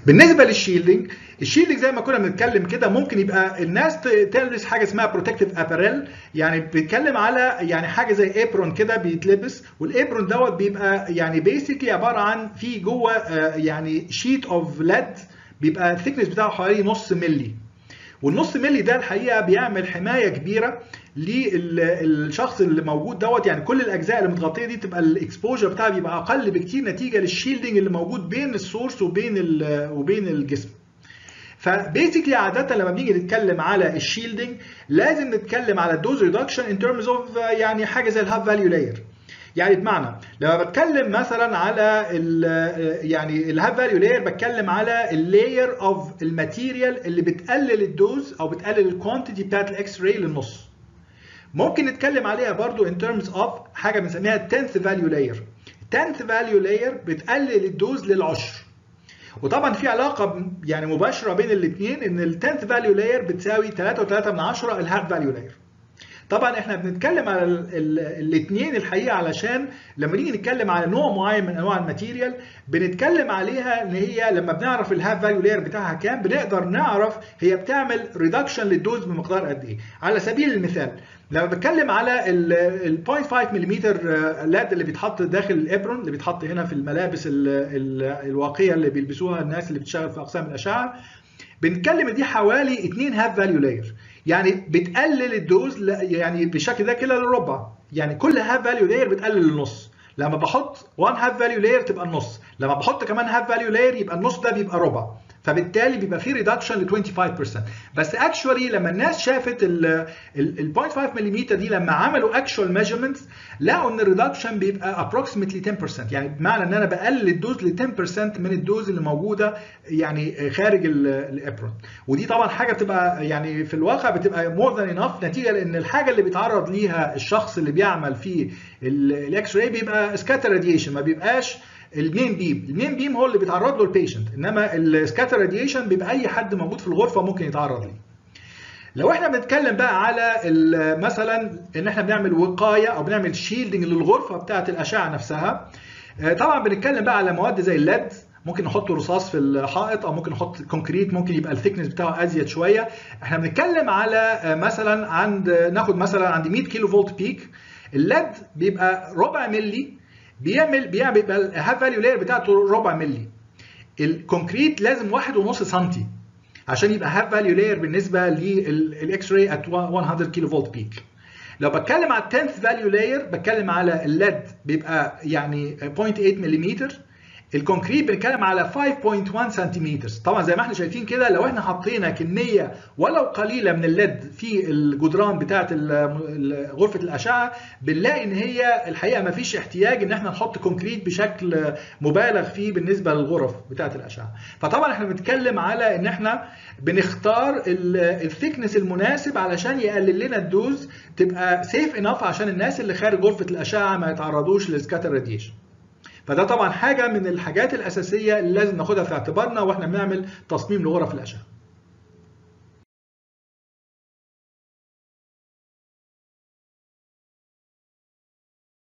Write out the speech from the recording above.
بالنسبه للشيلدنج الشيلدنج زي ما كنا بنتكلم كده ممكن يبقى الناس تلبس حاجه اسمها بروتكتيف اباريل يعني بيتكلم على يعني حاجه زي ايبرون كده بيتلبس والايبرون دوت بيبقى يعني بيسكلي عباره عن في جوه يعني شيت اوف ليد بيبقى الثيكنس بتاعه حوالي نص ملي والنص ملي ده الحقيقه بيعمل حمايه كبيره للشخص اللي موجود دوت يعني كل الاجزاء اللي متغطيه دي تبقى الاكسبوجر بتاعها بيبقى اقل بكتير نتيجه للشيلدنج اللي موجود بين السورس وبين وبين الجسم. فبيسكلي عاده لما بنيجي نتكلم على الشيلدنج لازم نتكلم على الدوز ريدكشن ان ترمز اوف يعني حاجه زي الهاف فاليو لاير. يعني بمعنى لما بتكلم مثلا على ال يعني الهاف فاليو لاير بتكلم على اللاير اوف الماتيريال اللي بتقلل الدوز او بتقلل الكوانتيتي بتاعت الاكس راي للنص. ممكن نتكلم عليها برضو in terms of حاجه بنسميها 10th value layer 10th value layer بتقلل الدوز للعشر وطبعا في علاقه يعني مباشره بين الاثنين ان ال 10th value layer بتساوي 3.3 من 10 الهاف value layer طبعا احنا بنتكلم على الاثنين الحقيقه علشان لما نيجي نتكلم على نوع معين من انواع الماتيريال بنتكلم عليها ان هي لما بنعرف الهاف فاليو لاير بتاعها كام بنقدر نعرف هي بتعمل ريدكشن للدوز بمقدار قد ايه على سبيل المثال لما بتكلم على ال 0.5 ملم لاد اللي بيتحط داخل الابرون اللي بيتحط هنا في الملابس ال ال الواقيه اللي بيلبسوها الناس اللي بتشتغل في اقسام الاشعه بنتكلم دي حوالي 2 هاف فاليو لاير يعني بتقلل الدوز يعني بالشكل ده كده للربع يعني كل هاف فاليو لاير بتقلل النص لما بحط 1 هاف فاليو لاير تبقى النص لما بحط كمان هاف فاليو لاير يبقى النص ده بيبقى ربع فبالتالي بيبقى في ريدكشن ل 25% بس اكشولي لما الناس شافت ال 0.5 ملم دي لما عملوا اكشوال ميجرمنتس لقوا ان الريدكشن بيبقى ابروكسيمتلي 10% يعني بمعنى ان انا بقلل الدوز ل 10% من الدوز اللي موجوده يعني خارج الابرون ودي طبعا حاجه بتبقى يعني في الواقع بتبقى مور ذان انف نتيجه لان الحاجه اللي بيتعرض ليها الشخص اللي بيعمل في الاكس راي بيبقى سكاتر راديشن ما بيبقاش المين بيم المين بيم هو اللي بيتعرض له البيشنت انما السكاتر راديشن بيبقى اي حد موجود في الغرفه ممكن يتعرض ليه لو احنا بنتكلم بقى على مثلا ان احنا بنعمل وقايه او بنعمل شيلدنج للغرفه بتاعه الاشعه نفسها طبعا بنتكلم بقى على مواد زي الليد ممكن نحط رصاص في الحائط او ممكن نحط كونكريت ممكن يبقى الثيكنس بتاعه ازيد شويه احنا بنتكلم على مثلا عند ناخد مثلا عند 100 كيلو فولت بيك الليد بيبقى ربع ملي بيعمل بيعمل بيبقى الهاف فاليو لاير بتاعته ربع ملي الكونكريت لازم واحد ونص سنتي عشان يبقى هاف فاليو لاير بالنسبه للاكس راي ات 100 كيلو فولت بيك لو بتكلم على 10th فاليو لاير بتكلم على الليد بيبقى يعني 0.8 ملم الكونكريت بنتكلم على 5.1 سنتيمتر طبعا زي ما احنا شايفين كده لو احنا حطينا كميه ولو قليله من الليد في الجدران بتاعه غرفه الاشعه بنلاقي ان هي الحقيقه ما فيش احتياج ان احنا نحط كونكريت بشكل مبالغ فيه بالنسبه للغرف بتاعه الاشعه فطبعا احنا بنتكلم على ان احنا بنختار الثيكنس المناسب علشان يقلل لنا الدوز تبقى سيف انف عشان الناس اللي خارج غرفه الاشعه ما يتعرضوش للسكاتر راديشن فده طبعا حاجه من الحاجات الاساسيه اللي لازم ناخدها في اعتبارنا واحنا بنعمل تصميم لغرف الاشعه